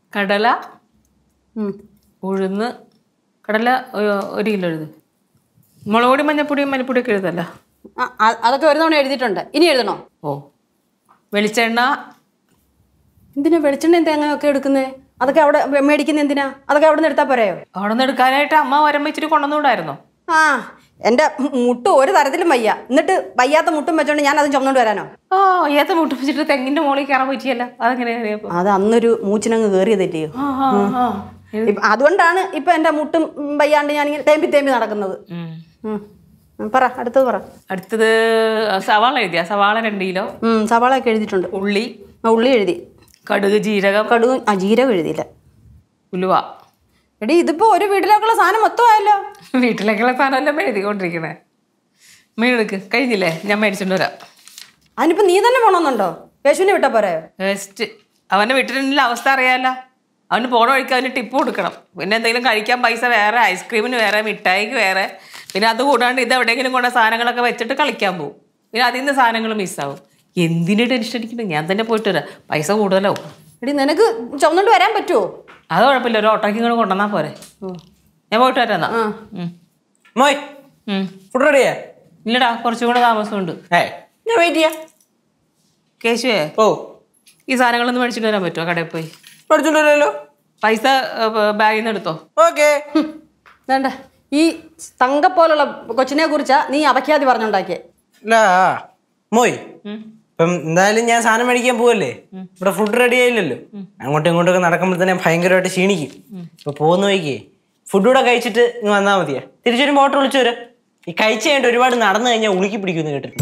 കടല ഉം. ഉഴുന്ന് കടല ഒരു- ഒരു കിലോ എഴുത് മുളക് പൊടി മഞ്ഞപ്പൊടിയും മഞ്ഞപ്പൊടിയൊക്കെ എഴുതല്ല ആ, അ- അതൊക്കെ ഒരു തവണ എഴുതിയിട്ടുണ്ട് ഇനി എഴുതണോ ഓ വെളിച്ചെണ്ണ എന്തിനാ വെളിച്ചെണ്ണ തേങ്ങയൊക്കെ എടുക്കുന്നേ അതൊക്കെ അവിടെ മേടിക്കുന്ന എന്തിനാ അതൊക്കെ അവിടെ നിന്ന് എടുത്താൽ പോരെയോ അവിടെ നിന്ന് എടുക്കാനായിട്ട് അമ്മ വരുമ്പോൾ ഇച്ചിരി കൊണ്ടുവന്നുകൂടായിരുന്നോ ആ എൻ്റെ മുട്ട് ഒരു തരത്തിലും വയ്യ എന്നിട്ട് വയ്യാത്ത മുട്ടും വെച്ചോണ്ട് ഞാൻ അതും ചുമന്നുകൊണ്ട് വരാനോ ഓ അയ്യാത്ത മുട്ട് വെച്ചിട്ട് തെങ്ങിന്റെ മുകളിൽ കയറാൻ പറ്റിയല്ല അതെങ്ങനെ അറിയപ്പോ അത് അന്നൊരു മൂച്ചിനങ്ങ് കയറിയതല്ലയോ ആ ആ ആ ഇപ്പ- അതുകൊണ്ടാണ് ഇപ്പൊ എൻ്റെ മുട്ടും ഉം, വയ്യാണ്ട് ഞാനിങ്ങനെ തേമ്പി തേമ്പി നടക്കുന്നത് ഉം. ഉം. ഉം, പറ അടുത്തത് പറ അടുത്തത് സവാള എഴുതിയ സവാള രണ്ട് കിലോ ഉം, സവാളയൊക്കെ എഴുതിയിട്ടുണ്ട് ഉള്ളി ആ, ഉള്ളി എഴുതി കടുക് ജീരകം കടുക് ആ ജീരകം എഴുതിയില്ല ഉലുവ എടി ഇതിപ്പോ ഒരു വീട്ടിലേക്കുള്ള സാധനം മൊത്തം ആയല്ലോ വീട്ടിലേക്കുള്ള സാധനമെല്ലാം എഴുതിക്കൊണ്ടിരിക്കണേ മീൻ എടുക്ക് കഴിഞ്ഞില്ലേ ഞാൻ മേടിച്ചോണ്ട് വരാം അതിനിപ്പോ നീ തന്നെ പോണമെന്നുണ്ടോ യേശുവിനെ വിട്ടാ പോരായോ ബെസ്റ്റ് അവനെ വിട്ടിട്ടുണ്ടെങ്കിൽ അവസ്ഥ അറിയാലോ അവന് പോണ വഴിക്ക് അവന് ടിപ്പ് കൊടുക്കണം പിന്നെ എന്തെങ്കിലും കഴിക്കാൻ പൈസ വേറെ ഐസ്ക്രീമിന് വേറെ മിഠായിക്ക് വേറെ പിന്നെ അത് കൂടാണ്ട് ഇത് എവിടെയെങ്കിലും കൊണ്ട സാധനങ്ങളൊക്കെ വെച്ചിട്ട് കളിക്കാൻ പോകും പിന്നെ അതിൽ നിന്ന് സാധനങ്ങൾ മിസ്സാവും എന്തിനു ടെൻഷൻ അടിക്കണം ഞാൻ തന്നെ പോയിട്ട് വരാം പൈസ കൂടുതലാവും എടി നിനക്ക് ചുമന്നുകൊണ്ട് വരാൻ പറ്റുമോ അത് കുഴപ്പമില്ല ഒരു ഓട്ടോയ്ക്ക് ഇങ്ങോട്ട് കൊണ്ടുവന്നാ പോരെ ഞാൻ പോയിട്ട് വരാം എന്നാ ആ ഉം. മോയ് ഉം. ഫുഡ് റെഡിയാ ഇല്ലടാ കുറച്ചും കൂടെ താമസമുണ്ട് ഏ ഞാൻ വെയിറ്റ് ചെയ്യാം കേശുവേ ഓ ഈ സാധനങ്ങളൊന്നും മേടിച്ചിട്ട് വരാൻ പറ്റുമോ കടയിൽ പോയി പഠിച്ചോണ്ട് വരാമല്ലോ പൈസ ബാഗിൽ നിന്ന് എടുത്തോ ഓക്കെ വേണ്ട ഈ തങ്ക പോലുള്ള കൊച്ചിനെ കുറിച്ചാ നീ അപഖ്യാതി പറഞ്ഞുണ്ടാക്കിയേ ഇല്ല മോയ് ഉം. ഇപ്പം എന്തായാലും ഞാൻ സാധനം മേടിക്കാൻ പോവല്ലേ ഇവിടെ ഫുഡ് റെഡി ആയില്ലല്ലോ അങ്ങോട്ടും ഇങ്ങോട്ടൊക്കെ നടക്കുമ്പോൾ തന്നെ ഭയങ്കരമായിട്ട് ക്ഷീണിക്കും ഇപ്പൊ പോകുന്ന വഴിക്ക് ഫുഡ് കൂടെ കഴിച്ചിട്ട് ഇങ്ങ് വന്നാൽ മതിയാ തിരിച്ചൊരു മോട്ടർ വിളിച്ചു വരാം ഈ കഴിച്ച് കഴിഞ്ഞിട്ട് ഒരുപാട് നടന്നു കഴിഞ്ഞാൽ ഉളുക്കി പിടിക്കുമെന്ന് കേട്ടിട്ടുണ്ട്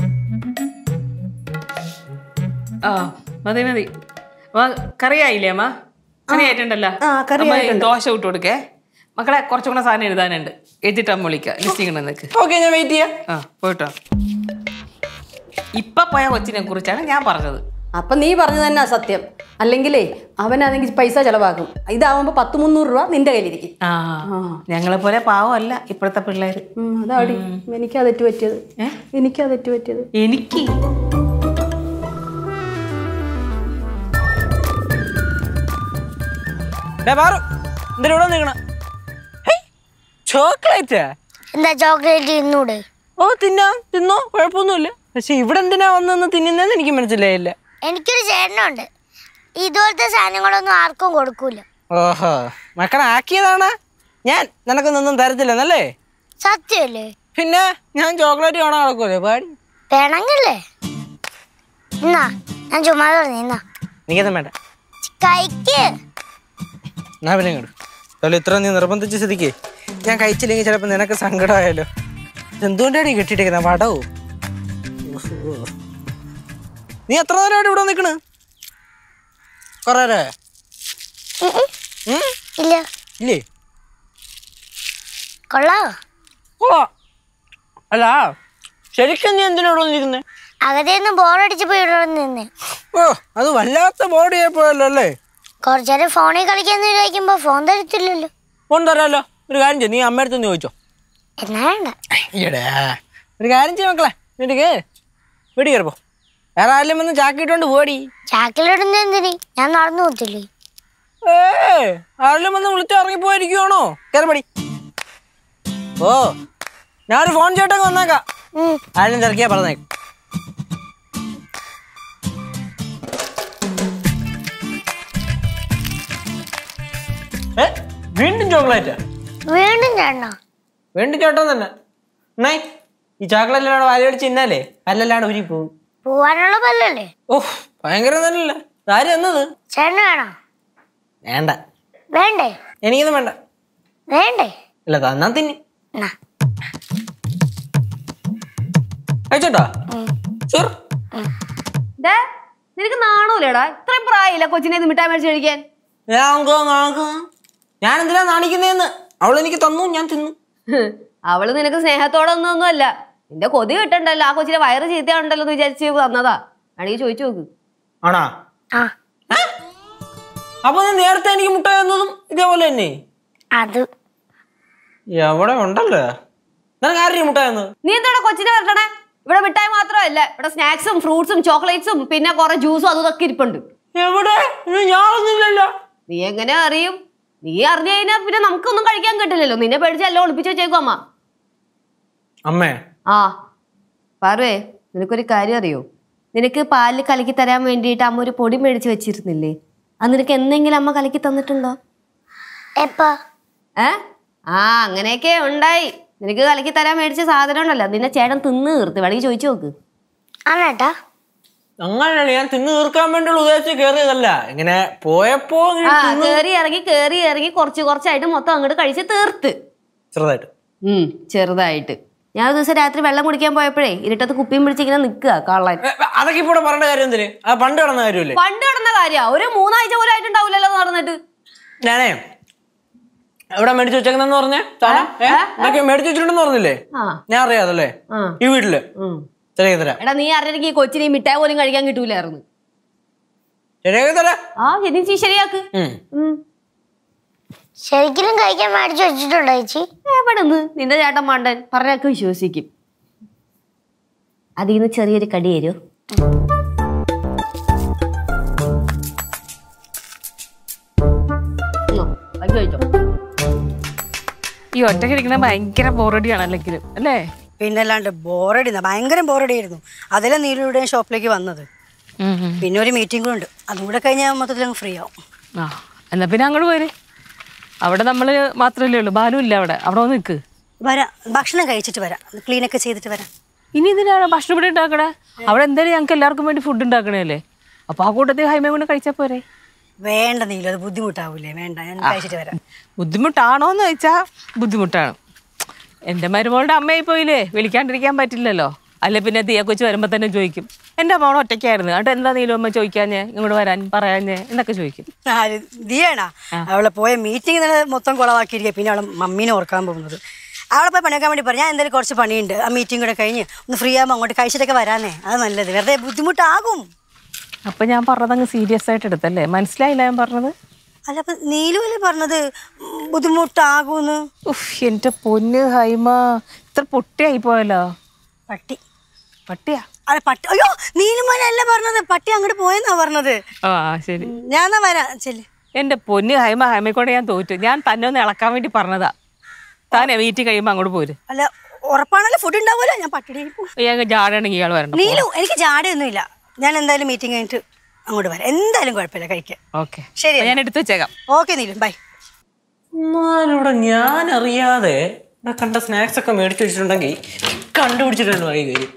ആ മതി മതി അമ്മ കറിയായില്ലേ അമ്മ കറി ആയിട്ടുണ്ടല്ലോ ആ, കറി അമ്മ ഈ ദോശ ഇട്ട് കൊടുക്കേ മക്കളെ കുറച്ചും കൂടെ സാധനം എഴുതാനുണ്ട് എഴുതിട്ട് അമ്മ വിളിക്കാം ലിസ്റ്റ് ചെയ്യണം നിനക്ക് ഓക്കെ ഞാൻ വെയിറ്റ് ചെയ്യാം ആ പോയിട്ടോ ഇപ്പൊ പോയ കൊച്ചിനെ കുറിച്ചാണ് ഞാൻ പറഞ്ഞത് അപ്പൊ നീ പറഞ്ഞു തന്നെ സത്യം അല്ലെങ്കിലേ അവനാണെങ്കിൽ പൈസ ചെലവാക്കും ഇതാവുമ്പോ പത്ത് മുന്നൂറ് രൂപ നിന്റെ കയ്യിലിരിക്കും ആ ഞങ്ങളെ പോലെ പാവമല്ല ഇപ്പോഴത്തെ പിള്ളേര് ഉം, അതാടി എനിക്കാ തെറ്റ് പറ്റിയത് ഏ? എനിക്കാ തെറ്റ് പറ്റിയത് എനിക്ക് ഡേ പാറു എന്തിനാ ഇവിടെ നിൽക്കണ ചോക്ലേറ്റാ എന്താ ചോക്ലേറ്റ് ഇന്നൂടെ ഓ തിന്നാം തിന്നോ കുഴപ്പമൊന്നുമില്ല പക്ഷെ ഇവിടെ എന്തിനാ വന്നെന്ന് തിന്നുന്നതെന്ന് എനിക്ക് മനസ്സിലായില്ല എനിക്കൊരു ചേട്ടനുണ്ട് ഇതുപോലത്തെ സാധനങ്ങളൊന്നും ആർക്കും കൊടുക്കൂല ഓഹോ മക്കളെ ആക്കിയതാണ് ഞാൻ നിനക്കൊന്നും തരത്തില്ലെന്നല്ലേ സത്യമല്ലേ പിന്നെ ഞാൻ ചോക്ലേറ്റ് കാണാൻ നടക്കൂലേ പാടി വേണമെങ്കിലേ എന്നാ ഞാൻ ചുമ്മാ പറഞ്ഞു എന്നാ എനിക്കൊന്നും വേണ്ട കഴിക്ക് എന്നാ പിന്നെ ഇങ്ങോട്ട് അല്ല ഇത്ര നീ നിർബന്ധിച്ച സ്ഥിതിക്ക് ഞാൻ കഴിച്ചില്ലെങ്കിൽ ചിലപ്പോൾ നിനക്ക് സങ്കടമായാലോ എന്തുകൊണ്ടാണ് ഈ കെട്ടിയിട്ടേക്കുന്നത് വടവോ ഓഹോ. നീ എത്ര നേരമായിട്ട് ഇവിടെ നിൽക്കണ് കുറേ നേരമായോ? ഉം ഉം. ഉം? ഇല്ല ഇല്ലേ കൊള്ളാവോ ഓ അല്ല ശരിക്കും നീ എന്തിനാ ഇവിടെ നിൽക്കുന്നത് അകത്തേന്ന് ബോറടിച്ചപ്പോ ഇവിടെ നിന്നെ ഓ അത് വല്ലാത്ത ബോഡി ആയിപ്പോയല്ലോ അല്ലേ കുറച്ചേരം ഫോണിൽ കളിക്കാന്ന് വിചാരിക്കുമ്പോ ഫോൺ തരത്തില്ലല്ലോ ഫോൺ തരാമല്ലോ ഒരു കാര്യം ചെയ്യും നീ അമ്മയടുത്ത് ഒന്ന് ചോദിച്ചോ എന്നാ വേണ്ട ഈടാ ഒരു കാര്യം ചെയ്യ മക്കളെ വീട്ടിക്ക് വീട്ടിൽ കയറിപ്പോ വേറെ ആരെങ്കിലും വന്ന് ചാക്കിട്ടോണ്ട് പോടി ചാക്കിലിടുന്ന എന്തിന് ഞാൻ നടന്നു പോത്തില്ലേ ഏ ആരെങ്കിലും വന്ന് വിളിച്ച് ഇറങ്ങി പോയിരിക്കുവാണോ കയറിപ്പടി ഓ ഞാനൊരു ഫോൺ ചേട്ടങ്ങ് വന്നേക്കാം ഉം. ആരെങ്കിലും തിരക്കിയാ പറഞ്ഞേക്ക് ഏ വീണ്ടും ചോക്ലേറ്റാ വീണ്ടും ചേട്ടനോ വീണ്ടും ചേട്ടൻ തന്നെ എന്നാ ഈ ചോക്ലേറ്റ് അവിടെ വാലടിച്ച് തിന്നാലേ പല്ലല്ലാണ്ട് ഉരി പോകും പോവാനുള്ള പല്ലല്ലേ ഓ ഭയങ്കര നല്ലല്ല ആര് എന്നത് ചേട്ടന് വേണോ വേണ്ട വേണ്ടേ എനിക്കൊന്നും വേണ്ട വേണ്ടേ ഇല്ല തന്നാ തിന്നി എന്നാ കഴിച്ചോട്ടോ ഷുർ ദേ, നിനക്ക് നാണൂലേടാ ഇത്രയും പ്രായമില്ല കൊച്ചിനെ ഇത് മിഠായി മേടിച്ച് കഴിക്കാൻ ഞാൻ എന്തിനാ നാണിക്കുന്നേന്ന് അവൾ എനിക്ക് തന്നു ഞാൻ തിന്നു ഹ്, അവള് നിനക്ക് സ്നേഹത്തോടെ ഒന്നും അല്ല നിന്റെ കൊതി കിട്ടണ്ടല്ലോ ആ കൊച്ചിനെ വയറ് ചീത്തയുണ്ടല്ലോ എന്ന് വിചാരിച്ച് തന്നതാ വേണമെങ്കിൽ ചോദിച്ചു നോക്ക് ആണാ ആ അപ്പൊ നീ നേരത്തെ എനിക്ക് മുട്ട തന്നതും ഇതേപോലെ തന്നെ അത് എവിടെ ഉണ്ടല്ലോ നിനക്ക് ആരും മുട്ട തന്നത് നീ എന്താണ് കൊച്ചിനെ വരട്ടണേ ഇവിടെ മിഠായി മാത്രമല്ല ഇവിടെ സ്നാക്സും ഫ്രൂട്ട്സും ചോക്ലേറ്റ്സും പിന്നെ കുറെ ജ്യൂസും അതും ഇതൊക്കെ ഇരിപ്പുണ്ട് എവിടെ ഇത് ഞാനൊന്നുമില്ലല്ലോ നീ എങ്ങനെ അറിയും നീ അറിഞ്ഞു കഴിഞ്ഞാൽ പിന്നെ നമുക്കൊന്നും കഴിക്കാൻ കിട്ടില്ലല്ലോ നിന്നെ പേടിച്ച് എല്ലാം ഒളിപ്പിച്ച് വെച്ചേക്കും അമ്മ അമ്മേ ആ പാറുവേ നിനക്കൊരു കാര്യം അറിയോ നിനക്ക് പാലിൽ കലക്കി തരാൻ വേണ്ടിയിട്ട് അമ്മ ഒരു പൊടി മേടിച്ച് വെച്ചിരുന്നില്ലേ അത് നിനക്ക് എന്തെങ്കിലും അമ്മ കലക്കി തന്നിട്ടുണ്ടോ എപ്പാ ഏ ആ അങ്ങനെയൊക്കെ ഉണ്ടായി നിനക്ക് കലക്കി തരാൻ മേടിച്ച സാധനം ഉണ്ടല്ലോ നിന്നെ ചേട്ടൻ തിന്ന് തീർത്ത് വേണമെങ്കിൽ ചോദിച്ചു നോക്ക് ആണേട്ടാ അങ്ങനെയല്ല ഞാൻ തിന്നു തീർക്കാൻ വേണ്ടിയുള്ള ഉദ്ദേശിച്ച് കയറിയതല്ല ഇങ്ങനെ പോയപ്പോ ഇങ്ങനെ ആ കേറി ഇറങ്ങി കേറി ഇറങ്ങി കുറച്ച് കുറച്ചായിട്ട് മൊത്തം അങ്ങോട്ട് കഴിച്ച് തീർത്ത് ചെറുതായിട്ട് ഉം ചെറുതായിട്ട് ഞാൻ ഒരു ദിവസം രാത്രി വെള്ളം കുടിക്കാൻ പോയപ്പോഴേ ഇരുട്ടത്ത് കുപ്പിയും പിടിച്ചിങ്ങനെ നിൽക്കുക കള്ളൻ ഏ, അതൊക്കെ ഇപ്പോൾ പറയേണ്ട കാര്യം എന്തിന് ആ പണ്ട് കിടന്ന കാര്യമല്ലേ പണ്ട് കിടന്ന കാര്യ ഒരു മൂന്നാഴ്ച പോലും ആയിട്ടുണ്ടാവില്ലല്ലോ നടന്നിട്ട് ഞാനേ എവിടെ മേടിച്ചു വെച്ചേക്കുന്നെന്ന് പറഞ്ഞേ സാധനം ഏ? ഇതൊക്കെ മേടിച്ചു വെച്ചിട്ടുണ്ടെന്ന് പറഞ്ഞില്ലേ ആ ഞാൻ അറിയാതല്ലേ ആ ഈ വീട്ടില് ഉം. ശരിയാക്കി തരാം എടാ നീ അറിഞ്ഞെങ്കിൽ ഈ കൊച്ചിനെ ഈ മിഠായി പോലും കഴിക്കാൻ കിട്ടൂലായിരുന്നു ശരിയാക്കി തരാം ആ ശരി ചീ ശരിയാക്ക് ഉം. ഉം. ശരിക്കും കഴിക്കാൻ മേടിച്ചു വെച്ചിട്ടുണ്ടോ ചേച്ചി എവിടെ നിന്ന് നിന്റെ ചേട്ടൻ മണ്ടൻ പറഞ്ഞൊക്കെ വിശ്വസിക്കും അതിൽ നിന്ന് ചെറിയൊരു കടി തരൂ കഴിച്ചോ ഈ ഒറ്റയ്ക്ക് ഇരിക്കുന്ന ഭയങ്കര ബോറടിയാണ് അല്ലെങ്കിലും അല്ലേ പിന്നല്ലാണ്ട് ബോറടി ഭയങ്കര ബോറടി ആയിരുന്നു അതിലെ നീലയുടെ ഷോപ്പിലേക്ക് വന്നത് പിന്നെ ഒരു മീറ്റിംഗ് കൂടെ ഉണ്ട് അതും കൂടെ കഴിഞ്ഞാൽ മൊത്തത്തിൽ അങ്ങ് ഫ്രീ ആവും ആ എന്നാ പിന്നെ അങ്ങോട്ട് പോര് അവിടെ നമ്മൾ മാത്രമല്ലേ ഉള്ളൂ ബാലു ഇല്ല അവിടെ അവിടെ വന്ന് നിൽക്ക് വരാം ഭക്ഷണം കഴിച്ചിട്ട് വരാം ക്ലീനൊക്കെ ചെയ്തിട്ട് വരാം ഇനി ഇതിനാണ് ഭക്ഷണം ഇവിടെ ഉണ്ടാക്കണേ അവിടെ എന്തായാലും ഞങ്ങൾക്ക് എല്ലാവർക്കും വേണ്ടി ഫുഡ് ഉണ്ടാക്കണല്ലേ അപ്പൊ ആ കൂട്ടത്തിൽ ഹൈമ കൊണ്ട് കഴിച്ചാൽ പോരെ വേണ്ട നീലു അത് ബുദ്ധിമുട്ടാവൂലേ വേണ്ട ഞാൻ കഴിച്ചിട്ട് വരാം ബുദ്ധിമുട്ടാണോ എന്ന് ചോദിച്ചാൽ ബുദ്ധിമുട്ടാണ് എൻ്റെ മരുമകളുടെ അമ്മയായി പോയില്ലേ വിളിക്കാണ്ടിരിക്കാൻ പറ്റില്ലല്ലോ അല്ലെ പിന്നെ തീയ കൊച്ചു വരുമ്പോൾ തന്നെ ചോദിക്കും എൻ്റെ മോൾ ഒറ്റയ്ക്കായിരുന്നു എന്നിട്ട് എന്താ നീലും അമ്മ ചോദിക്കാഞ്ഞേ ഇങ്ങോട്ട് വരാൻ പറയാഞ്ഞേ എന്നൊക്കെ ചോദിക്കും ആര് ദിയാണാ അവളെ പോയ മീറ്റിംഗ് തന്നെ മൊത്തം കുളവാക്കിയിരിക്കുക പിന്നെ അവളെ മമ്മീനെ ഓർക്കാൻ പോകുന്നത് അവളെ പോയി പണിയാക്കാൻ വേണ്ടി പറഞ്ഞു ഞാൻ എന്തായാലും കുറച്ച് പണിയുണ്ട് ആ മീറ്റിംഗ് കൂടെ കഴിഞ്ഞ് ഒന്ന് ഫ്രീ ആകുമ്പോൾ അങ്ങോട്ട് കഴിച്ചിട്ടൊക്കെ വരാനേ അത് നല്ലത് വെറുതെ ബുദ്ധിമുട്ടാകും അപ്പം ഞാൻ പറഞ്ഞതങ്ങ് സീരിയസ് ആയിട്ട് എടുത്തല്ലേ മനസ്സിലായില്ല ഞാൻ പറഞ്ഞത് അല്ല അപ്പൊ നീലു അല്ലേ പറഞ്ഞത് ഉം, ബുദ്ധിമുട്ടാകൂന്ന് ഉഫ് എൻ്റെ പൊന്ന് ഹൈമ ഇത്ര പൊട്ടിയായി പോയല്ലോ പട്ടി പട്ടിയാ അല്ല പട്ടി അയ്യോ നീലുമോനല്ല പറഞ്ഞത് പട്ടി അങ്ങോട്ട് പോയെന്നാ പറഞ്ഞത് ആ ശരി ഞാൻ എന്നാ വരാം ചെല്ല് എൻ്റെ പൊന്ന് ഹൈമ ഹൈമയ്ക്കൊണ്ട് ഞാൻ തോറ്റു ഞാൻ തന്നെ ഒന്ന് ഇളക്കാൻ വേണ്ടി പറഞ്ഞതാ താനെ വീട്ടിൽ കഴിയുമ്പോൾ അങ്ങോട്ട് പോര് അല്ല ഉറപ്പാണല്ലോ ഫുഡ് ഉണ്ടാവുമല്ലോ ഞാൻ പട്ടിയുടെ കയ്യിൽ പോകും ഇയാൾക്ക് ജാടയാണെങ്കിൽ ഇയാൾ വരണം നീലു എനിക്ക് ജാടയൊന്നുമില്ല ഞാൻ എന്തായാലും മീറ്റിംഗ് കഴിഞ്ഞിട്ട് അങ്ങോട്ട് വരാം എന്തായാലും കുഴപ്പമില്ല കഴിക്കാൻ ഓക്കെ ശരി ഞാൻ എടുത്തു വെച്ചേക്കാം ഓക്കെ നീലു ബൈ എന്നാലിവിടെ ഞാൻ അറിയാതെ ഇവിടെ കണ്ട സ്നാക്സ് ഒക്കെ മേടിച്ചു വെച്ചിട്ടുണ്ടെങ്കിൽ കണ്ടുപിടിച്ചിട്ടുണ്ട് വഴി കയറി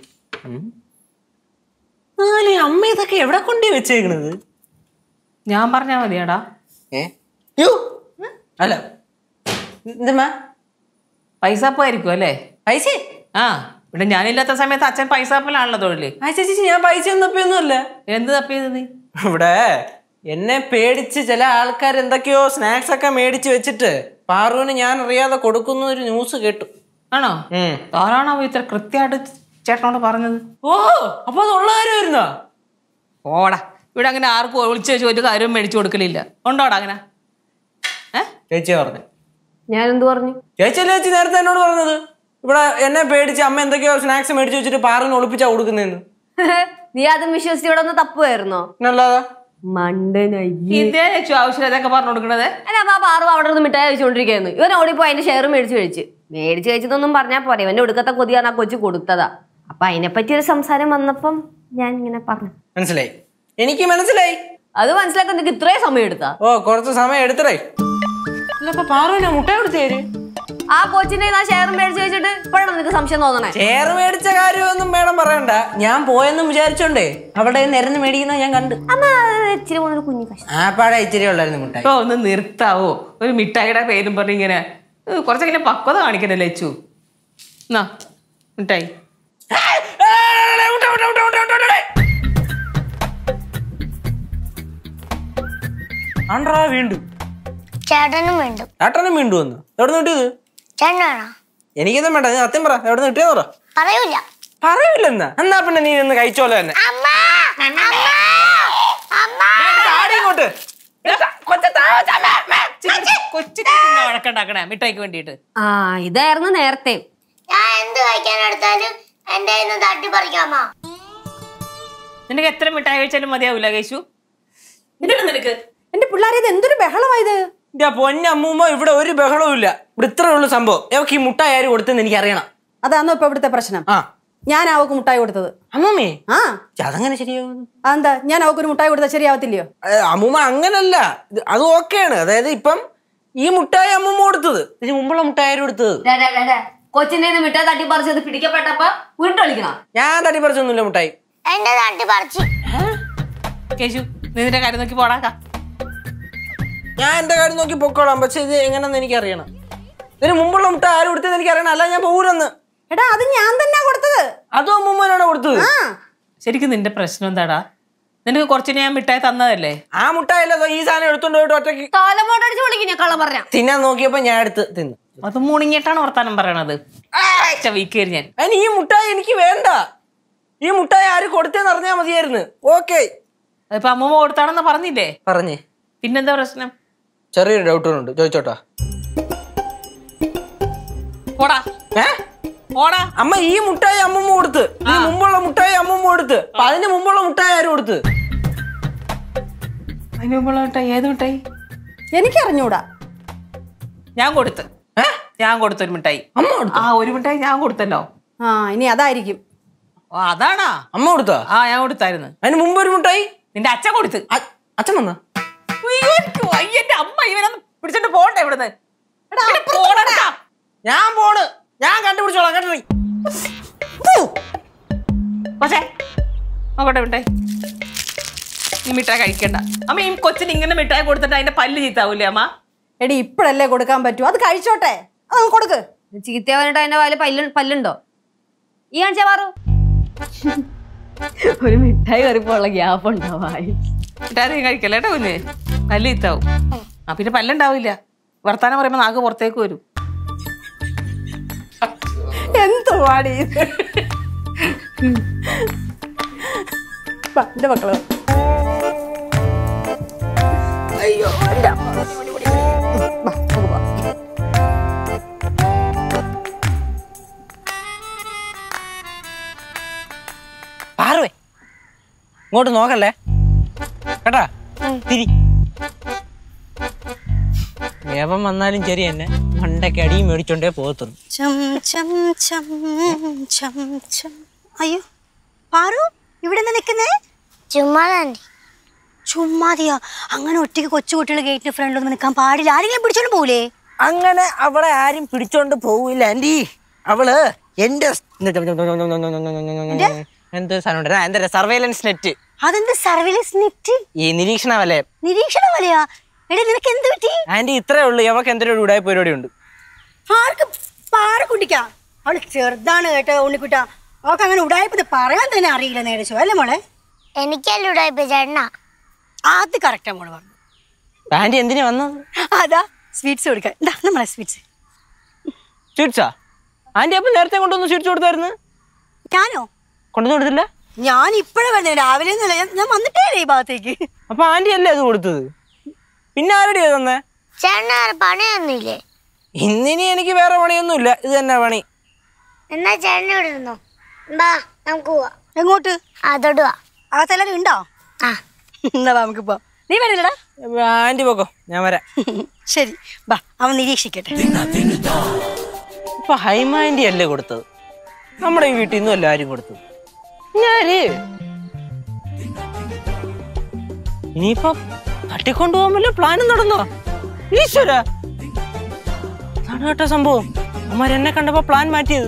നാല് അമ്മ ഇതൊക്കെ എവിടെ കൊണ്ടേ വെച്ചേക്കണത് ഞാൻ പറഞ്ഞാൽ മതിയാടാ ഏ യ്യോ. അല്ല എന്തമ്മാ പൈസ പോയിരിക്കും അല്ലേ പൈസ ആ ഇവിടെ ഞാനില്ലാത്ത സമയത്ത് അച്ഛൻ പൈസ അപ്പലാണല്ലോ തൊഴില് ആ ചേച്ചി ഞാൻ പൈസ ഒന്നും തപ്പിയൊന്നും അല്ല എന്ത് തപ്പിയത് നീ ഇവിടെ എന്നെ പേടിച്ച് ചില ആൾക്കാർ എന്തൊക്കെയോ സ്നാക്സ് ഒക്കെ മേടിച്ച് വെച്ചിട്ട് പാറുവിന് ഞാൻ അറിയാതെ കൊടുക്കുന്ന ഒരു ന്യൂസ് കേട്ടു ആണോ ഉം. ആരാണോ ഇത്ര കൃത്യമായിട്ട് ചേട്ടനോട് പറഞ്ഞത് ഓ അപ്പൊ അത് ഉള്ള കാര്യമായിരുന്നോ ഓടാ ഇവിടെ അങ്ങനെ ആർക്കും ഒളിച്ചു വെച്ച് ഒരു കാര്യവും മേടിച്ചു കൊടുക്കലില്ല ഉണ്ടോടാ അങ്ങനെ ഏ ചേച്ചിയാ പറഞ്ഞു ഞാൻ എന്ത് പറഞ്ഞു ചേച്ചി അല്ലേ ചേച്ചി നേരത്തെ എന്നോട് പറഞ്ഞത് ഇവിടെ എന്നെ പേടിച്ച് അമ്മ എന്തൊക്കെയോ സ്നാക്സ് മേടിച്ച് വെച്ചിട്ട് പാറിന് ഒളിപ്പിച്ചാ കൊടുക്കുന്നതെന്ന് നീ അതും വിശ്വസിച്ച് ഇവിടെ ഒന്ന് തപ്പുമായിരുന്നോ എന്നല്ലാതെ മണ്ടനായി ഇതേ ചേച്ചു ആവശ്യം അതൊക്കെ പറഞ്ഞു കൊടുക്കണത് അല്ല അപ്പൊ ആ പാറു അവിടെ നിന്ന് മിഠായി വെച്ചുകൊണ്ടിരിക്കുന്നു ഇവൻ ഓടിപ്പോ അതിന്റെ ഷെയർ മേടിച്ച് കഴിച്ച് മേടിച്ച് കഴിച്ചതൊന്നും പറഞ്ഞാൽ പോരെ ഇവന്റെ ഒടുക്കത്തെ കൊതിയാണ് ആ കൊച്ചു കൊടുത്തതാ അപ്പൊ അതിനെപ്പറ്റി ഒരു സംസാരം വന്നപ്പം ഞാൻ ഇങ്ങനെ പറഞ്ഞു മനസ്സിലായി എനിക്ക് മനസ്സിലായി അത് മനസ്സിലാക്കാൻ നിനക്ക് ഇത്രയും സമയം എടുത്താ ഓ കുറച്ച് സമയം എടുത്തടേ അല്ല അപ്പൊ പാറുവിനെ മുട്ട കൊടുത്തേര് ആ കൊച്ചിന്റെ ആ ഷെയർ മേടിച്ച് വെച്ചിട്ട് ഇപ്പോഴാണ് നിനക്ക് സംശയം തോന്നണേ ചേർ മേടിച്ച കാര്യമൊന്നും മേഡം പറയണ്ട ഞാൻ പോയെന്നും വിചാരിച്ചോണ്ടേ അവിടെ നിരന്ന് മേടിക്കുന്ന ഞാൻ കണ്ടു അമ്മ ഇച്ചിരി പോകുന്നൊരു കുഞ്ഞു കഷ്ടം ആ പാടെ ഇച്ചിരി ഉള്ളായിരുന്നു മുട്ടായി ഇപ്പൊ ഒന്ന് നിർത്താവോ ഒരു മിഠായിയുടെ പേരും പറഞ്ഞ് ഇങ്ങനെ ഏ, കുറച്ചെങ്കിലും പക്വത കാണിക്കണല്ലേ ലച്ചു എന്നാ മിഠായി ആണ്ട്രാ വീണ്ടും ചേട്ടനും വേണ്ടും ഏട്ടനും വീണ്ടും വന്നു എവിടെ നിന്ന് കിട്ടിയത് ചേട്ടനാണോ എനിക്കൊന്നും വേണ്ട ഞാൻ സത്യം പറ എവിടെ നിന്ന് കിട്ടിയെന്ന് പറ പറയൂല പറയില്ലെന്നാ എന്നാ പിന്നെ നീ നിന്ന് കഴിച്ചോലെ തന്നെ അമ്മ അമ്മ അമ്മ താടി ഇങ്ങോട്ട് കൊച്ചു വഴക്കുണ്ടാക്കണേ മിഠായിക്ക് വേണ്ടിയിട്ട് ആ ഇതായിരുന്നു നേരത്തെ ഞാൻ എന്ത് കഴിക്കാൻ എടുത്താലും എന്റെ കയ്യിൽ നിന്ന് തട്ടി പറിക്കാമോ നിനക്ക് എത്ര മിഠായി കഴിച്ചാലും മതിയാവൂല കേശു എന്താണ് നിനക്ക് എന്റെ പിള്ളേരെ ഇത് എന്തൊരു ബഹളമായത് എന്റെ പൊന്നമ്മൂമ്മ ഇവിടെ ഒരു ബഹളവും ഇല്ല ഇവിടെ ഇത്രേ ഉള്ളൂ സംഭവം അവർക്ക് ഈ മുട്ടായി ആര് കൊടുത്തെന്ന് എനിക്ക് അറിയണം അതാണോ ഇപ്പൊ ഇവിടുത്തെ പ്രശ്നം ആ ഞാൻ അവക്ക് മുട്ടായി കൊടുത്തത് അമ്മൂമ്മേ ആ ഛെ, അതങ്ങനെ ശരിയാവും അതെന്താ ഞാൻ അവക്കൊരു മുട്ടായി കൊടുത്താൽ ശരിയാവത്തില്ലയോ ഏ, അമ്മൂമ്മ അങ്ങനല്ല ഇത് അത് ഓക്കെയാണ് അതായത് ഇപ്പം ഈ മുട്ടായി അമ്മൂമ്മ കൊടുത്തത് ഇതിന് മുമ്പുള്ള മുട്ടായി ആര് കൊടുത്തത് കൊച്ചിന്റെ കയ്യിന്ന് മിഠായി തട്ടിപ്പറിച്ചത് പിടിക്കപ്പെട്ടപ്പോ ഉരുണ്ട് കളിക്കണം ഞാൻ തടി പറിച്ചൊന്നുമില്ല മുട്ടായി എന്റെ നാട്ടിൽ പറിച്ച് കേശു നീ നിന്റെ കാര്യം നോക്കി പോടാക്കാം ഞാൻ എന്റെ കാര്യം നോക്കി പൊക്കോളാം പക്ഷെ ഇത് എങ്ങനെയെന്ന് എനിക്ക് അറിയണം ഇതിന് മുമ്പുള്ള മുട്ടായി ആര് കൊടുത്തതെന്ന് എനിക്ക് അറിയണം അല്ല ഞാൻ പോകൂലെന്ന് എടാ അത് ഞാൻ തന്നെ കൊടുത്തത് അതും അമ്മൂമ്മനാണ് കൊടുത്തത് ആ ശരിക്കും നിന്റെ പ്രശ്നം എന്താടാ നിനക്ക് കുറച്ച് ഞാൻ മിഠായി തന്നതല്ലേ ആ മുട്ടായി അല്ല ഈ സാധനം എടുത്തോണ്ട് പോയിട്ട് ഒറ്റയ്ക്ക് തലമോട്ടടിച്ച് വിളിക്കും ഞാൻ കള്ളം പറഞ്ഞ തിന്നാൻ നോക്കിയപ്പോ ഞാൻ എടുത്ത് തിന്നു അത് മുണിങ്ങിയിട്ടാണ് വർത്താനം പറയണത് വീക്കേരി ഞാൻ അതിന് ഈ മുട്ടായി എനിക്ക് വേണ്ട ഈ മുട്ടായി ആര് കൊടുത്തേന്ന് അറിഞ്ഞാൽ മതിയായിരുന്നു ഓക്കെ അതിപ്പോ അമ്മൂമ്മ കൊടുത്താണെന്ന് പറഞ്ഞില്ലേ പറഞ്ഞേ പിന്നെന്താ പ്രശ്നം ചെറിയൊരു ഡൗട്ടുണ്ട് ചോദിച്ചോട്ടാ പോടാ ഏ പോടാ അമ്മ ഈ മുട്ടായി അമ്മമ്മ കൊടുത്ത് ഇതിന് മുമ്പുള്ള മുട്ടായി അമ്മമ്മ കൊടുത്ത് അപ്പൊ അതിന് മുമ്പുള്ള മുട്ടായി ആര് കൊടുത്ത് അതിന് മുമ്പുള്ള മിഠായി ഏത് മിഠായി എനിക്കറിഞ്ഞൂടാ ഞാൻ കൊടുത്ത് ഏ ഞാൻ കൊടുത്തൊരു മിഠായി അമ്മ കൊടുത്ത ആ ഒരു മിഠായി ഞാൻ കൊടുത്തല്ലോ ആ ഇനി അതായിരിക്കും ഓ അതാണാ അമ്മ കൊടുത്താ ആ ഞാൻ കൊടുത്തായിരുന്നു അതിന് മുമ്പ് ഒരു മുട്ടായി നിന്റെ അച്ഛൻ കൊടുത്ത് അ- അച്ഛൻ വന്ന ഉയ്യോ, എനിക്ക് വയ്യ, എന്റെ അമ്മ ഇവനൊന്ന് പിടിച്ചിട്ട് പോണ്ടേ ഇവിടുന്ന് എടാ, പോണെടാ. ഞാൻ പോണ് ഞാൻ കണ്ടുപിടിച്ചോളാം കേട്ടോ നീ. പക്ഷേ നോക്കട്ടെ മിഠായി ഈ മിഠായി കഴിക്കണ്ട അമ്മ ഈ കൊച്ചിന് ഇങ്ങനെ മിഠായി കൊടുത്തിട്ട് അതിന്റെ പല്ല് ചീത്താവൂലേ അമ്മ എടി ഇപ്പഴല്ലേ കൊടുക്കാൻ പറ്റൂ അത് കഴിച്ചോട്ടെ അത് കൊടുക്ക് ചീത്തയാവാനായിട്ട് അതിന്റെ വാല് പല്ല് പല്ലുണ്ടോ ഈ കാണിച്ചാ മാറു ഒരു മിഠായി കറിപ്പുള്ള ഗ്യാപ്പ് ഉണ്ടാവായി മിഠായി നീ കഴിക്കല്ലേ കേട്ടോ കുഞ്ഞ് പല്ല് ചീത്താവും ആ പിന്നെ പല്ലുണ്ടാവില്ല വർത്താനം പറയുമ്പോ നാക്ക് പുറത്തേക്ക് വരും എന്തുവാടി ഇത് വാ, എന്റെ മക്കള് വാ. അയ്യോ എന്റെ അമ്മ. വാ, നമുക്ക് പോവാം. പാറുവേ ഇങ്ങോട്ട് നോക്കല്ലേ കേട്ടാ തിരി ഏവൻ വന്നാലും ശരി തന്നെ മണ്ടയ്ക്ക് അടിയും മേടിച്ചോണ്ടേ പോകത്തുള്ളൂ ചം ചം ചം ചം ചം അയ്യോ പാറു ഇവിടെ എന്താ നിൽക്കുന്നേ ചുമ്മാ തന്നെ ചുമ്മാതിയാ അങ്ങനെ ഒറ്റയ്ക്ക് കൊച്ചു കുട്ടികൾ ഗേറ്റിന് ഫ്രണ്ടിലൊന്നും നിൽക്കാൻ പാടില്ല ആരെങ്കിലും പിടിച്ചോണ്ട് പോകൂലേ അങ്ങനെ അവളെ ആരും പിടിച്ചോണ്ട് പോവില്ല ആന്റി അവള് എന്റെ എന്ത് സാധനം എന്താ സർവൈലൻസ് നെറ്റ് അതെന്ത് സർവീലൻസ് നെറ്റ് ഈ നിരീക്ഷണ വലയം നിരീക്ഷണ പോലെയാ എടി നിനക്ക് എന്ത് പറ്റി ആന്റി ഇത്രേ ഉള്ളൂ അവക്ക് എന്തൊരു ഒരു ഉടായ്പ പരിപാടി ഉണ്ട് ആർക്ക് പാറ കുട്ടിക്കാ അവള് ചെറുതാണ് കേട്ടോ ഉണ്ണിക്കുട്ട അവൾക്ക് അങ്ങനെ ഉടായ്പത് പറയാൻ തന്നെ അറിയില്ല നേരെ ചോ അല്ലേ മോളെ എനിക്കല്ല ഉടായിപ്പ ചേട്ടനാ അത് കറക്റ്റാ മോള് പറഞ്ഞു ആന്റി എന്തിനാ വന്നത് അതാ സ്വീറ്റ്സ് കൊടുക്കാൻ ഇതാ നമ്മളെ സ്വീറ്റ്സ് സ്വീറ്റ്സാ ആന്റി അപ്പം നേരത്തെ കൊണ്ടുവന്ന് സ്വീറ്റ്സ് കൊടുത്തായിരുന്നു ഞാനോ കൊണ്ടുവന്ന് കൊടുത്തില്ല ഞാൻ ഇപ്പഴേ വരുന്നത് രാവിലെ ഒന്നുമല്ല ഞാൻ- ഞാൻ വന്നിട്ടേ ഇല്ല ഈ ഭാഗത്തേക്ക് അപ്പൊ ആന്റി അല്ലേ അത് കൊടുത്തത് പിന്നെ ആരുടെ തന്നെ ചേട്ടന് വേറെ പണിയൊന്നുമില്ലേ ഇന്നിനി എനിക്ക് വേറെ പണിയൊന്നുമില്ല ഇത് തന്നെ പണി എന്നാ ചേട്ടനെ ഇവിടെ ഇരുന്നോ ബാ നമുക്ക് പോവാ എങ്ങോട്ട് അതോട്ട് വാ അകത്തെല്ലാരും ഉണ്ടോ ആ എന്നാ വാ, നമുക്ക് പോവാം നീ വരില്ലടാ ആന്റി പോക്കോ ഞാൻ വരാം ശരി ബാ അവൻ നിരീക്ഷിക്കട്ടെ ഇപ്പൊ ഹൈമ ആന്റി അല്ലേ കൊടുത്തത് നമ്മുടെ ഈ വീട്ടിൽ നിന്നും എല്ലാരും കൊടുത്തത് ഞാന് ഇനിയിപ്പൊ തട്ടിക്കൊണ്ടുപോകാൻ വല്ല പ്ലാനും നടന്നോ ഈശ്വര അതാണ് കേട്ടോ സംഭവം അമ്മരെന്നെ കണ്ടപ്പോ പ്ലാൻ മാറ്റിയത്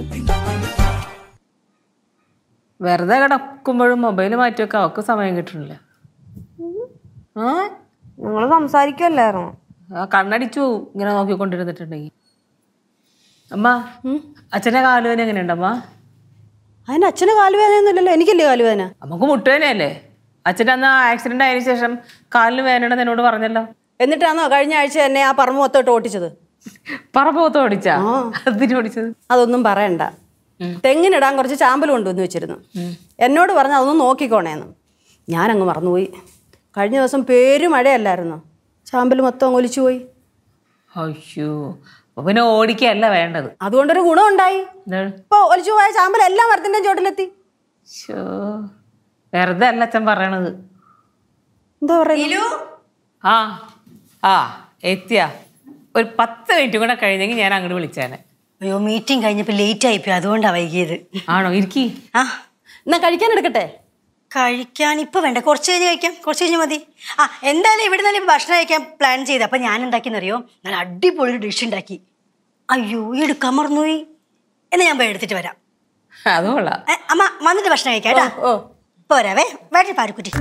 വെറുതെ കിടക്കുമ്പോഴും മൊബൈൽ മാറ്റി വെക്കാൻ അവർക്ക് സമയം കിട്ടണില്ല ആ നിങ്ങൾ സംസാരിക്കുമല്ലായിരുന്നു ആ കണ്ണടിച്ചു പോവും ഇങ്ങനെ നോക്കിക്കൊണ്ടിരുന്നിട്ടുണ്ടെങ്കിൽ അമ്മ അച്ഛൻ്റെ കാലുവേന എങ്ങനെയുണ്ടമ്മ അതിന് അച്ഛന് കാലുവേദനയൊന്നും ഇല്ലല്ലോ എനിക്കല്ലേ കാലുവേദന നമുക്ക് മുട്ടുവേനയല്ലേ അച്ഛൻ്റെ അന്ന് ആക്സിഡന്റ് ആയതിനു ശേഷം കാലിന് വേനയുണ്ടെന്ന് എന്നോട് പറഞ്ഞല്ലോ എന്നിട്ടാണോ കഴിഞ്ഞ ആഴ്ച എന്നെ ആ പറമ്പ് മൊത്തമായിട്ട് ഓട്ടിച്ചത് പറപ്പോത്ത് ഓടിച്ചാ അതിന് ഓടിച്ചത് അതൊന്നും പറയണ്ട തെങ്ങിനിടാൻ കുറച്ച് ചാമ്പൽ കൊണ്ടുവന്ന് വെച്ചിരുന്നു എന്നോട് പറഞ്ഞ അതൊന്ന് നോക്കിക്കോണേന്ന് ഞാനങ്ങ് മറന്നുപോയി കഴിഞ്ഞ ദിവസം പേര് മഴയല്ലായിരുന്നോ ചാമ്പൽ മൊത്തം അങ്ങ് ഒലിച്ചു പോയി അയ്യോ അപ്പൊ പിന്നെ ഓടിക്കല്ല വേണ്ടത് അതുകൊണ്ടൊരു ഗുണം ഉണ്ടായി എന്താണ് ഇപ്പൊ ഒലിച്ചു പോയ ചാമ്പൽ എല്ലാം മരത്തിന്റെ ചോട്ടിലെത്തി ശോ വെറുതെ അല്ല അച്ഛൻ പറയണത് എന്താ പറയുക ആ ആ എത്തിയ ഒരു പത്ത് മിനിറ്റ് കൂടെ കഴിഞ്ഞെങ്കിൽ ഞാൻ അങ്ങോട്ട് വിളിച്ചേനെ അയ്യോ മീറ്റിംഗ് കഴിഞ്ഞപ്പോൾ ലേറ്റ് ആയിപ്പോയി അതുകൊണ്ടാണ് വൈകിയത് ആണോ ഇരിക്കി ആ എന്നാ കഴിക്കാൻ എടുക്കട്ടെ കഴിക്കാൻ ഇപ്പൊ വേണ്ട കുറച്ച് കഴിഞ്ഞ് കഴിക്കാം കുറച്ച് കഴിഞ്ഞ് മതി ആ എന്തായാലും ഇവിടെ നിന്ന് ഭക്ഷണം കഴിക്കാൻ പ്ലാൻ ചെയ്ത് അപ്പൊ ഞാൻ എന്താക്കിയെന്നറിയോ നല്ല അടിപൊളി ഡിഷ് ഉണ്ടാക്കി അയ്യോ ഈ എടുക്കാൻ മറന്നുപോയി എന്നാ ഞാൻ പോയി എടുത്തിട്ട് വരാം അത് കൊള്ളാം ഏ, അമ്മ വന്നിട്ട് ഭക്ഷണം കഴിക്കാം കേട്ടാ ഓ പോരാവേ വേണ്ടി പാരക്കുറ്റി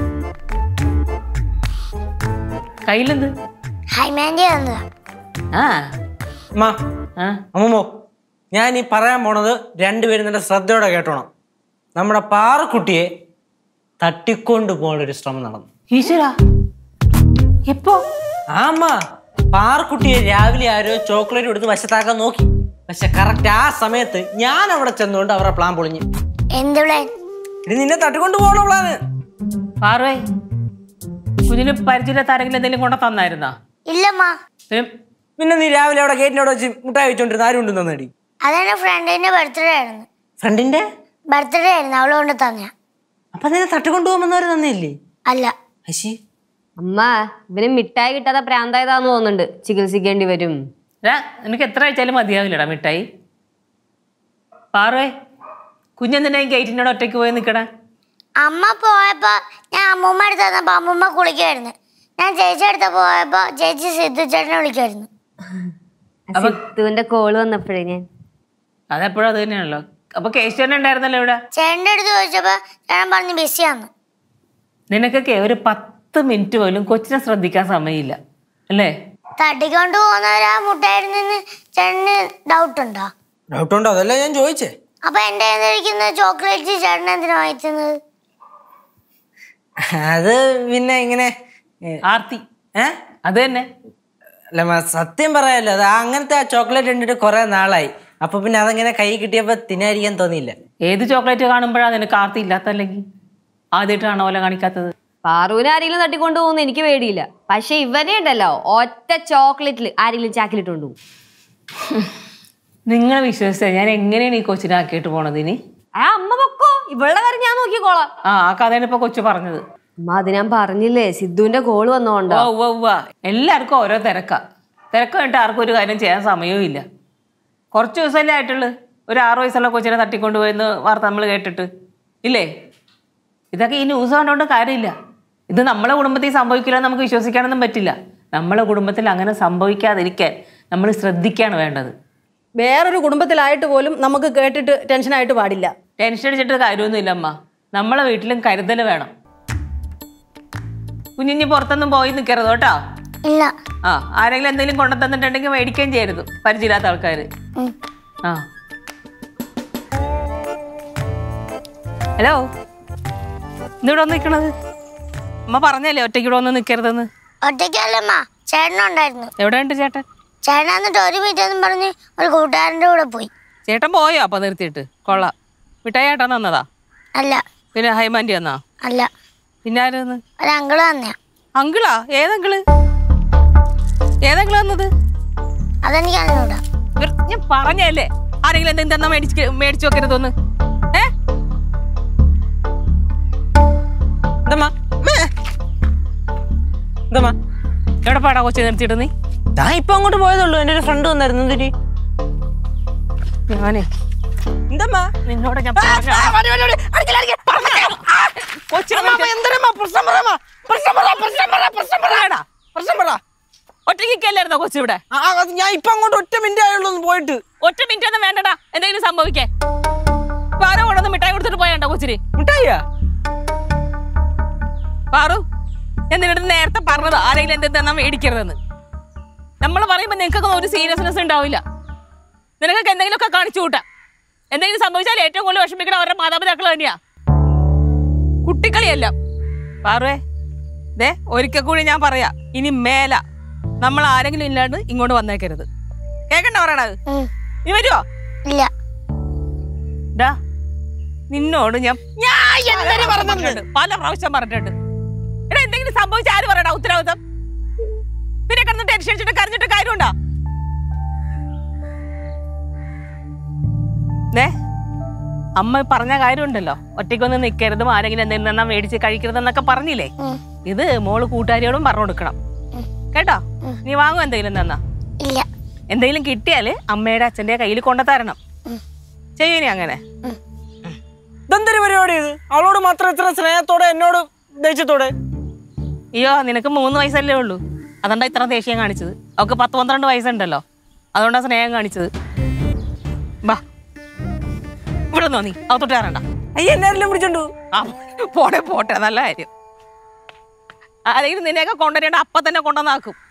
കയ്യിലെന്ത് ഹൈമാൻഡി വന്നതാ ആ അമ്മ ആ അമ്മമ്മോ ഞാൻ ഈ പറയാൻ പോണത് രണ്ടുപേരും നല്ല ശ്രദ്ധയോടെ കേട്ടോണം നമ്മുടെ പാറക്കുട്ടിയെ തട്ടിക്കൊണ്ട് പോകാനൊരു ശ്രമം നടന്നു ഈശ്വര എപ്പോ ആ അമ്മ പാറക്കുട്ടിയെ രാവിലെ ആരോ ചോക്ലേറ്റ് കൊടുത്ത് വശത്താക്കാൻ നോക്കി പക്ഷെ കറക്റ്റ് ആ സമയത്ത് ഞാൻ അവിടെ ചെന്നുകൊണ്ട് അവരുടെ പ്ലാൻ പൊളിഞ്ഞു എന്ത് പ്ലാൻ ഇത് നിന്നെ തട്ടിക്കൊണ്ട് പോകണ പ്ലാന് പാറുവേ കുഞ്ഞിന് പരിചയമില്ലാത്ത ആരെങ്കിലും എന്തെങ്കിലും കൊണ്ട തന്നായിരുന്നാ ഇല്ലമ്മ പിന്നെ പിന്നെ നീ രാവിലെ അവിടെ ഗേറ്റിന്റെ അവിടെ വെച്ച് മുട്ടായി വെച്ചോണ്ടിരുന്ന ആരും ഉണ്ട് തന്നടി അതെന്റെ ഫ്രണ്ടിന്റെ ബർത്ത്ഡേ ആയിരുന്നു ഫ്രണ്ടിന്റെ ബർത്ത്ഡേ ആയിരുന്നു അവള് കൊണ്ട് തന്നെയാ അപ്പൊ നിന്നെ തട്ടിക്കൊണ്ട് പോകുമെന്നവര് തന്നില്ലേ അല്ല അശി അമ്മ ഇവന് മിഠായി കിട്ടാതെ പ്രാന്തായതാന്ന് തോന്നുന്നുണ്ട് ചികിത്സിക്കേണ്ടി വരും എടാ, നിനക്ക് എത്ര അയച്ചാലും മതിയാവില്ലടാ മിഠായി പാറുവേ കുഞ്ഞെന്തിനാ ഈ ഗേറ്റിനോട് ഒറ്റയ്ക്ക് പോയി നിൽക്കണേ അമ്മ പോയപ്പോ ഞാൻ അമ്മൂമ്മ അടുത്ത് വന്നപ്പോ അമ്മൂമ്മ കുളിക്കുമായിരുന്നു ഞാൻ ചേച്ചി അടുത്ത് പോയപ്പോ ചേച്ചി സിദ്ധു ചേട്ടനെ വിളിക്കുമായിരുന്നു സിത്തുവിന്റെ കോള് വന്നപ്പോഴേ ഞാൻ അതെപ്പോഴും അത് തന്നെയാണല്ലോ അപ്പൊ കേശവൻ ഉണ്ടായിരുന്നല്ലോ ഇവിടെ ചേട്ടൻ്റെ അടുത്ത് ചോദിച്ചപ്പോ ചേട്ടൻ പറഞ്ഞു ബിസിയാന്ന് നിനക്കൊക്കെ ഒരു പത്ത് മിനിറ്റ് പോലും കൊച്ചിനെ ശ്രദ്ധിക്കാൻ സമയമില്ല അല്ലേ തട്ടിക്കൊണ്ട് പോകുന്നവരാ മുട്ടായിരുന്നെന്ന് ചേട്ടന് ഡൗട്ട് ഉണ്ടോ ഡൗട്ട് ഉണ്ടോ അതല്ല ഞാൻ ചോദിച്ചേ അപ്പൊ എന്റെ കയ്യിലിരിക്കുന്ന ചോക്ലേറ്റ് ചേട്ടൻ എന്തിനാ വാങ്ങിച്ചത് അത് പിന്നെ ഇങ്ങനെ ഏ, ആർത്തി ഏ അത് തന്നെ അല്ല മ, സത്യം പറയാലോ അത് അങ്ങനത്തെ ആ ചോക്ലേറ്റ് കണ്ടിട്ട് കുറെ നാളായി അപ്പൊ പിന്നെ അതങ്ങനെ കൈ കിട്ടിയപ്പോ തിന്നായിരിക്കാൻ തോന്നിയില്ല ഏത് ചോക്ലേറ്റ് കാണുമ്പോഴാണ് നിനക്ക് ആർത്തി ഇല്ലാത്തല്ലെങ്കിൽ ആദ്യമായിട്ടാണോ പോലെ കാണിക്കാത്തത് പാറുവിനെ ആരെങ്കിലും തട്ടിക്കൊണ്ട് പോകുന്ന എനിക്ക് പേടിയില്ല പക്ഷെ ഇവനെ ഉണ്ടല്ലോ ഒറ്റ ചോക്ലേറ്റിൽ ആരെങ്കിലും ചാക്കിലിട്ടുണ്ട് പോകും നിങ്ങളെ വിശ്വസിച്ച ഞാൻ എങ്ങനെയാണ് ഈ കൊച്ചിനെ ആക്കിയിട്ട് പോണത് ഇനി ആ അമ്മ പൊക്കോ ഇവളുടെ കാര്യം ഞാൻ നോക്കിക്കോളാം ആ ആ കഥയാണ് ഇപ്പൊ കൊച്ചു പറഞ്ഞത് അമ്മ അത് ഞാൻ പറഞ്ഞില്ലേ സിദ്ധുവിന്റെ കോള് വന്നോണ്ടോ ഉവ്വ, ഉവ്വ, ഉവ്വ. എല്ലാവർക്കും ഓരോ തിരക്കാ തിരക്ക് കഴിഞ്ഞിട്ട് ആർക്കും ഒരു കാര്യം ചെയ്യാൻ സമയവും ഇല്ല കുറച്ച് ദിവസമല്ലേ ആയിട്ടുള്ളു ഒരു ആറ് വയസ്സുള്ള കൊച്ചിനെ തട്ടിക്കൊണ്ടുപോയെന്ന് വാർത്ത നമ്മൾ കേട്ടിട്ട് ഇല്ലേ ഇതൊക്കെ ഈ ന്യൂസ് കണ്ടുകൊണ്ട് കാര്യമില്ല ഇത് നമ്മളെ കുടുംബത്തിൽ സംഭവിക്കില്ല എന്ന് നമുക്ക് വിശ്വസിക്കാനൊന്നും പറ്റില്ല നമ്മളെ കുടുംബത്തിൽ അങ്ങനെ സംഭവിക്കാതിരിക്കാൻ നമ്മൾ ശ്രദ്ധിക്കുകയാണ് വേണ്ടത് വേറൊരു കുടുംബത്തിലായിട്ട് പോലും നമുക്ക് കേട്ടിട്ട് ടെൻഷനായിട്ട് പാടില്ല ടെൻഷൻ അടിച്ചിട്ട് കാര്യമൊന്നുമില്ല അമ്മ നമ്മളെ വീട്ടിലും കരുതൽ വേണം കുഞ്ഞിഞ്ഞ് പുറത്തൊന്നും പോയി നിൽക്കരുത് കേട്ടോ ഇല്ല ആ ആരെങ്കിലും എന്തെങ്കിലും കൊണ്ടു തന്നിട്ടുണ്ടെങ്കിൽ മേടിക്കുകയും ചെയ്യരുത് പരിചയമില്ലാത്ത ആൾക്കാർ ഉം. ആ ഹലോ ഇന്നിവിടെ വന്ന് നിൽക്കണത് അമ്മ പറഞ്ഞല്ലേ ഒറ്റയ്ക്ക് ഇവിടെ വന്ന് നിൽക്കരുതെന്ന് ഒറ്റയ്ക്കല്ലമ്മ ചേട്ടനുണ്ടായിരുന്നു എവിടെയുണ്ട് ചേട്ടൻ ചേട്ടൻ എന്നിട്ട് ഒരു മിനിറ്റ് എന്നും പറഞ്ഞ് ഒരു കൂട്ടുകാരൻ്റെ കൂടെ പോയി ചേട്ടൻ പോയോ അപ്പൊ നിർത്തിയിട്ട് കൊള്ളാം മിഠായി ചേട്ടൻ തന്നതാ അല്ല പിന്നെ ഹൈമാൻഡി തന്നാ അല്ല പിന്നെ ആരെന്ന് ഒരു അങ്കിള് തന്നെയാ അങ്കിളാ ഏതങ്കിള് ഏതങ്കിള് തന്നത് അതെനിക്ക് അറിഞ്ഞൂടാ ഇവർ- ഞാൻ പറഞ്ഞല്ലേ ആരെങ്കിലും എന്തെങ്കിലും തന്നാ മേടിച്ച് മേടിച്ചു വെക്കരുതൊന്ന് ഏ എന്തമ്മാ മേ. എന്തമ്മാ എവിടെ പാടാ കൊച്ചു നിർത്തിയിട്ട് നീ ഞാൻ ഇപ്പൊ അങ്ങോട്ട് പോയതുള്ളൂ എന്റെ ഒരു ഫ്രണ്ട് വന്നായിരുന്നു എന്തിരി ഞാനേ എന്തമ്മാ നിന്നോട് ഞാൻ പറഞ്ഞ കൊച്ചിനെ ഒറ്റയ്ക്കല്ലായിരുന്നോ കൊച്ചു ഇവിടെ ഞാൻ ഇപ്പൊ അങ്ങോട്ട് ഒറ്റ മിനിറ്റ് ആയുള്ളൂ ഒന്ന് പോയിട്ട് ഒറ്റ മിനിറ്റ് ഒന്നും വേണ്ടടാ എന്തെങ്കിലും സംഭവിക്കേ പാറു കൊണ്ടൊന്ന് മിഠായി കൊടുത്തിട്ട് പോയാണ്ടോ കൊച്ചിരി മിഠായിയാ പാറു ഞാൻ നിന്നോട് നേരത്തെ പറഞ്ഞത് ആരെങ്കിലും എന്തെങ്കിലും തന്നാ മേടിക്കരുതെന്ന് നമ്മൾ പറയുമ്പോൾ നിങ്ങൾക്കൊക്കെ ഒരു സീരിയസ്നെസ് ഉണ്ടാവില്ല നിനക്കൊക്കെ എന്തെങ്കിലുമൊക്കെ കാണിച്ചു കൂട്ടാം എന്തെങ്കിലും സംഭവിച്ചാൽ ഏറ്റവും കൂടുതൽ വിഷമിക്കണം അവരുടെ മാതാപിതാക്കൾ തന്നെയാ കുട്ടിക്കളിയല്ല പാറുവേ ദേ ഒരിക്കൽ കൂടി ഞാൻ പറയാ ഇനി മേല നമ്മൾ ആരെങ്കിലും ഇല്ലാണ്ട് ഇങ്ങോട്ട് വന്നേക്കരുത് കേക്കണ്ട പറയണത് ഉം. നീ വരുവോ ഇല്ല ഡാ നിന്നോട് ഞാൻ പല പ്രാവശ്യം പറഞ്ഞിട്ടുണ്ട്. പല പ്രാവശ്യം പറഞ്ഞിട്ടുണ്ട് എടാ എന്തെങ്കിലും സംഭവിച്ച ആര് പറയടാ ഉത്തരവാദിത്തം പിന്നെ കിടന്ന് ടെൻഷൻ അടിച്ചിട്ട് കരഞ്ഞിട്ട് കാര്യമുണ്ടോ ദേ അമ്മ പറഞ്ഞ കാര്യമുണ്ടല്ലോ ഒറ്റയ്ക്കൊന്നും നിൽക്കരുതും ആരെങ്കിലും എന്തെങ്കിലും തന്നാ മേടിച്ച് കഴിക്കരുതെന്നൊക്കെ പറഞ്ഞില്ലേ ഉം. ഇത് മോള് കൂട്ടുകാരിയോടും പറഞ്ഞു കൊടുക്കണം കേട്ടോ നീ വാങ്ങും എന്തെങ്കിലും തന്നാ ഇല്ല എന്തെങ്കിലും കിട്ടിയാല് അമ്മയുടെ അച്ഛന്റെ കയ്യിൽ കൊണ്ടു തരണം ചെയ്യൂ നീ അങ്ങനെ ഇതെന്തൊരു പരിപാടി ഇത് അവളോട് മാത്രം ഇത്ര സ്നേഹത്തോടെ എന്നോട് ദേഷ്യത്തോടെ അയ്യോ നിനക്ക് മൂന്ന് വയസ്സല്ലേ ഉള്ളൂ അതുകൊണ്ടാ ഇത്ര ദേഷ്യം കാണിച്ചത് അവൾക്ക് പത്ത് പന്ത്രണ്ട് വയസ്സുണ്ടല്ലോ അതുകൊണ്ടാ സ്നേഹം കാണിച്ചത് ബാ ഇവിടെ നിന്നോ നീ അകത്തോട്ട് കയറണ്ട അയ്യ എന്നാരെല്ലാം പിടിച്ചോണ്ടു ആ പോട്ടെ പോട്ടെ നല്ല കാര്യം അല്ലെങ്കിൽ നിന്നെയൊക്കെ കൊണ്ടുവരേണ്ട അപ്പൊ തന്നെ കൊണ്ടുവന്നാക്കും